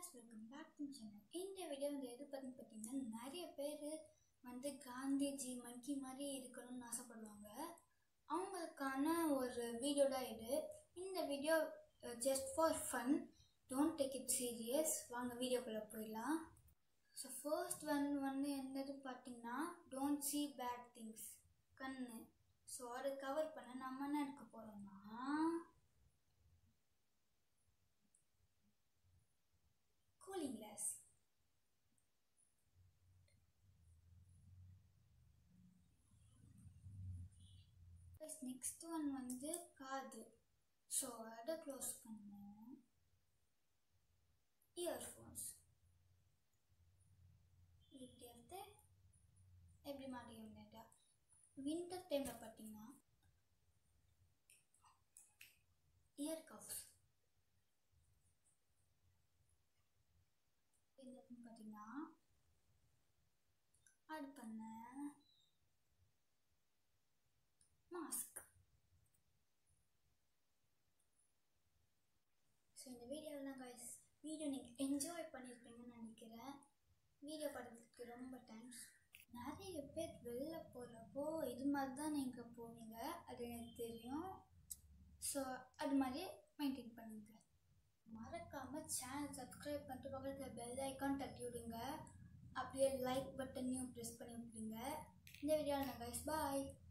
welcome back to channel இந்த video வந்து எது பற்றி பார்த்தீங்கன்னா நிறைய பேர் வந்து காந்திஜி மங்கி மாதிரி இருக்கணும்னு ஆசைப்படுவாங்க அவங்களுக்கான ஒரு வீடியோ தான் இது இந்த video just for fun don't take it serious வாங்க வீடியோக்குள்ளே போயிடலாம் ஸோ ஃபர்ஸ்ட் ஒன் வந்து என்னது பார்த்தீங்கன்னா டோன்ட் see பேட் திங்ஸ் கண்ணு ஸோ அதை கவர் பண்ண நம்ம என்ன எடுக்க போகிறோம்னா கூலிங் கிளாஸ் நெக்ஸ்ட் ஒன் வந்து காது ஸோ அதை க்ளோஸ் பண்ண இயர்ஃபோன்ஸ் இப்படி எடுத்து எப்படி மாட்டிக்கிட்டா வின்டர் டைமில் பார்த்தீங்கன்னா இயர் கப்ஸ் பார்த்தீங்கன்னா ஆட் பண்ண மாஸ்க் ஸோ இந்த வீடியோவில் கைஸ் வீடியோ நீங்கள் என்ஜாய் பண்ணியிருப்பீங்கன்னு நினைக்கிறேன் வீடியோ பார்த்ததுக்கு ரொம்ப தேங்க்ஸ் நிறைய பேர் வெளில போகிறப்போ இது மாதிரி தான் நீங்கள் போவீங்க அது எனக்கு தெரியும் ஸோ அது மாதிரியே மெயின்டைன் பண்ணுங்கள் மறக்காமல் சேனல் சப்ஸ்கிரைப் பண்ணிட்டு பக்கத்தில் பெல் ஐக்கான் தட்டி விடுங்க அப்படியே லைக் பட்டனையும் ப்ரெஸ் பண்ணி விட்டுருங்க இந்த வீடியோவில் நான் கைஸ் பாய்